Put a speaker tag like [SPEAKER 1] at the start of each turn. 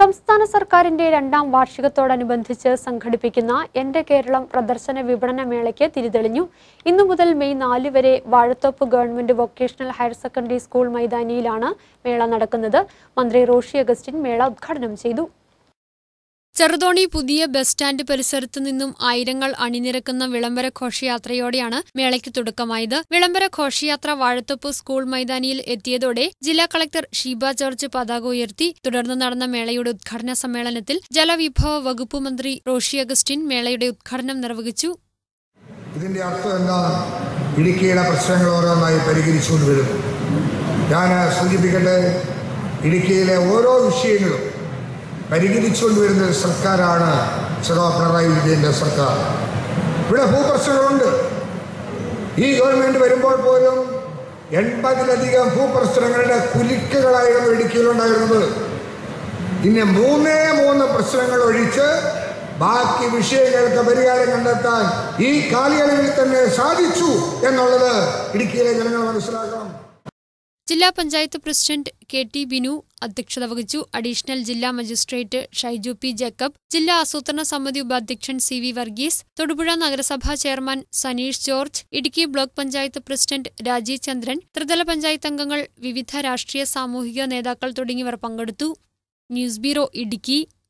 [SPEAKER 1] സംസ്ഥാന സർക്കാരിന്റെ രണ്ടാം വാർഷികത്തോടനുബന്ധിച്ച് സംഘടിപ്പിക്കുന്ന എന്റെ കേരളം പ്രദർശന വിപണന മേളയ്ക്ക് തിരിതെളിഞ്ഞു ഇന്നു മുതൽ മെയ് നാല് വരെ Vazhathope government vocational higher secondary school മൈതാനിയിലാണ് മേള നടക്കുന്നത് മന്ത്രി റോഷി അഗസ്റ്റിൻ മേള ഉദ്ഘാടനം ചെയ്തു ചെറുതോണി പുതിയ ബസ് സ്റ്റാൻഡ് പരിസരത്തു നിന്നും ആയിരങ്ങൾ അണിനിരക്കുന്ന വിളംബര ഘോഷയാത്രയോടെയാണ് മേളയ്ക്ക് തുടക്കമായത് വിളംബര ഘോഷയാത്ര വാഴത്തോപ്പ് സ്കൂൾ മൈതാനിയിൽ എത്തിയതോടെ ജില്ലാ കളക്ടർ ഷീബ ജോർജ് പതാക ഉയർത്തി തുടർന്ന് നടന്ന മേളയുടെ ഉദ്ഘാടന സമ്മേളനത്തിൽ ജലവിഭവ വകുപ്പ് മന്ത്രി റോഷി അഗസ്റ്റിൻ മേളയുടെ ഉദ്ഘാടനം നിർവഹിച്ചു
[SPEAKER 2] ഇതിൻ്റെ അർത്ഥം എന്താണ് ഇടുക്കിയുടെ പ്രശ്നങ്ങൾ ഓരോന്നായി പരിഹരിച്ചുകൊണ്ട് വരുന്നു ഞാൻ സൂചിപ്പിക്കട്ടെ ഇടുക്കിയിലെ ഓരോ വിഷയങ്ങളും പരിഹരിച്ചുകൊണ്ട് വരുന്ന ഒരു സർക്കാരാണ് ശ്രീ പിണറായി വിജയൻ്റെ സർക്കാർ ഇവിടെ ഭൂപ്രശ്നങ്ങളുണ്ട് ഈ ഗവൺമെൻറ് വരുമ്പോൾ പോലും എൺപതിലധികം ഭൂപ്രശ്നങ്ങളുടെ കുലിക്കുകളായിരുന്നു ഇടുക്കിയിലുണ്ടായിരുന്നത് ഇനി മൂന്നേ മൂന്ന് പ്രശ്നങ്ങൾ ഒഴിച്ച് ബാക്കി വിഷയങ്ങൾക്ക് പരിഹാരം കണ്ടെത്താൻ ഈ കാലയളവിൽ തന്നെ സാധിച്ചു എന്നുള്ളത് ഇടുക്കിയിലെ ജനങ്ങൾ മനസ്സിലാക്കണം
[SPEAKER 1] ജില്ലാ panchayat president K T Binu അധ്യക്ഷത വഹിച്ചു അഡീഷണൽ ജില്ലാ മജിസ്ട്രേറ്റ് ഷൈജു പി ജേക്കബ് ജില്ലാ ആസൂത്രണ സമിതി ഉപാധ്യക്ഷൻ സി വി വർഗീസ് തൊടുപുഴ നഗരസഭാ chairman Saneesh George Idukki block panchayat president Rajeev Chandran ത്രിതല പഞ്ചായത്ത് അംഗങ്ങൾ വിവിധ രാഷ്ട്രീയ സാമൂഹിക നേതാക്കൾ തുടങ്ങിയവർ പങ്കെടുത്തു ന്യൂസ് ബ്യൂറോ ഇടുക്കി